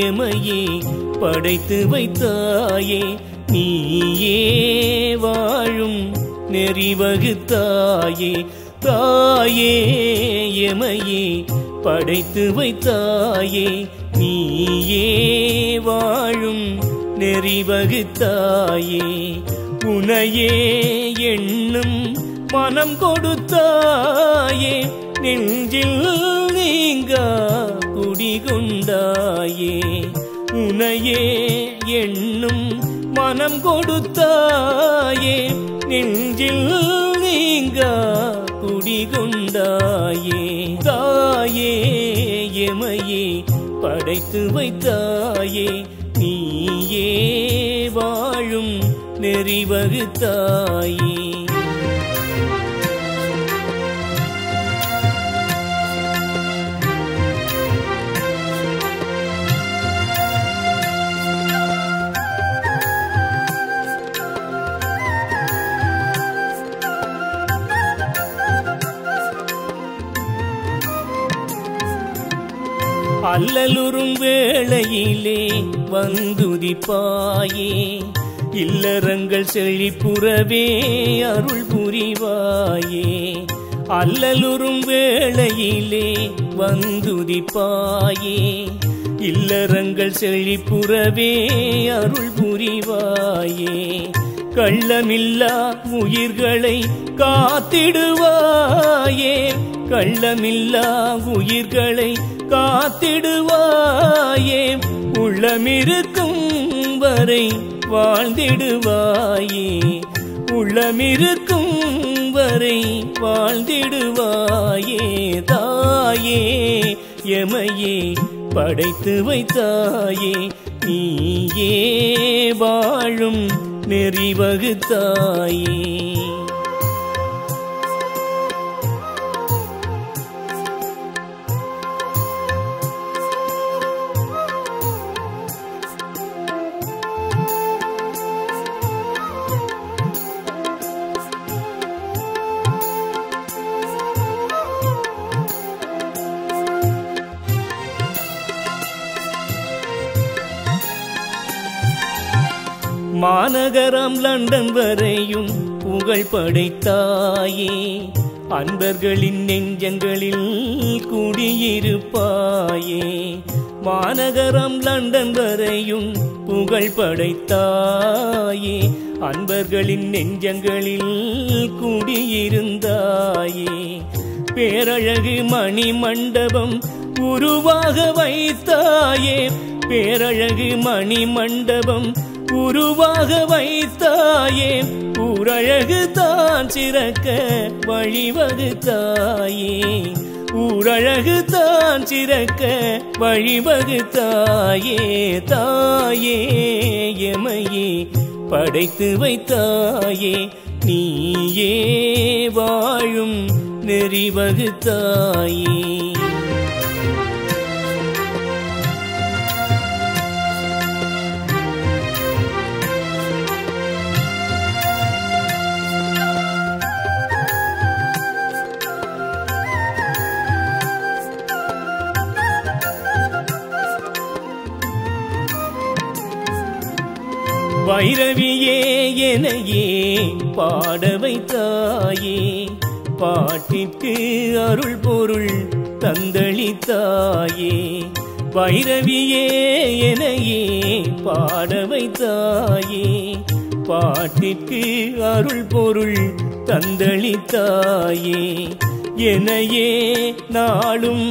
எமையே படைத்து வைத்தாயே நீயே வாழும் நெறி வகுத்தாயே தாயே எமையே படைத்து வைத்தாயே நீயே வாழும் நெறி வகுத்தாயே உனையே எண்ணும் மனம் கொடுத்தாயே நெஞ்சில் நீங்க குடிகொண்டாயே உனையே எண்ணும் மனம் கொடுத்தாயே நெஞ்சில் நீங்க குடிகொண்டாயே தாயே எமையே படைத்து வைத்தாயே நீயே வாழும் நெறி வகுத்தாயே அல்லலுறும் வேளையிலே வந்துதிப்பாயே இல்லறங்கள் செழிப்புறவே அருள் புரிவாயே அல்லலுறும் வேளையிலே வந்துதிப்பாயே இல்லறங்கள் செழிப்புறவே அருள் புரிவாயே கள்ளமில்லா உயிர்களை காத்திடுவாயே கள்ளமில்லா உயிர்களை காத்திடுவாயே உள்ளமிருக்கும் வரை வாழ்ந்திடுவாயே உள்ளமிருக்கும் வரை வாழ்ந்திடுவாயே தாயே எமையே படைத்து வைத்தாயே நீயே வாழும் நெறி வகுத்தாயே மாநகரம் லண்டன் வரையும் புகழ் படைத்தாயே அன்பர்களின் நெஞ்சங்களில் குடியிருப்பாயே மாநகரம் லண்டன் வரையும் புகழ் படைத்தாயே அன்பர்களின் நெஞ்சங்களில் குடியிருந்தாயே பேரழகு மணி மண்டபம் உருவாக வைத்தாயே பேரழகு மணி மண்டபம் உருவாக வைத்தாயே ஊரழகு தான் சிறக்க வழிவகுத்தாயே ஊரழகு தான் சிறக்க வழிவகுத்தாயே தாயே எமையே படைத்து வைத்தாயே நீயே வாழும் நெறி வகுத்தாயே வைரவியே எனையே பாட வைத்தாயே பாட்டிற்கு அருள் பொருள் தந்தளித்தாயே வைரவியே எனையே பாட வைத்தாயே பாட்டிற்கு அருள் பொருள் தந்தளித்தாயே எனையே நாளும்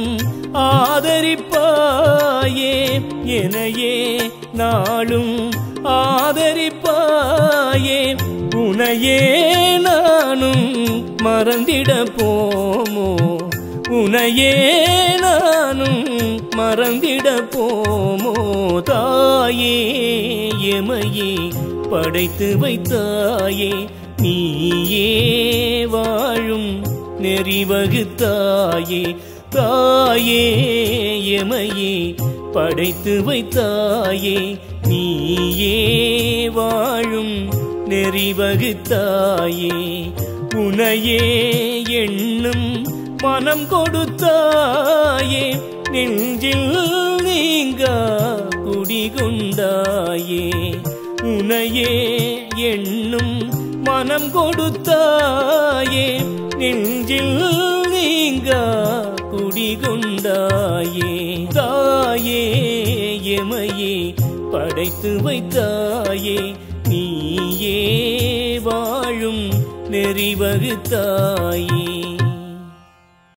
ஆதரிப்பாயே எனையே நாளும் ஆதரிப்பாயே உனையே நானும் மறந்திட போமோ உனையே நானும் மறந்திட போமோ தாயே எமையே படைத்து வைத்தாயே நீயே வாழும் நெறி வகுத்தாயே தாயே எமையே படைத்து வைத்தாயே நீயே வாழும் நெறி வகுத்தாயே உனையே எண்ணும் மனம் கொடுத்தாயே நெஞ்சில் நீங்க குடிகொண்டாயே உனையே எண்ணும் மனம் கொடுத்தாயே நெஞ்சில் நீங்கா குடிகொண்டாயே தாயே எமையே படைத்து வைத்தாயே நீயே வாழும் நெறி வகுத்தாயே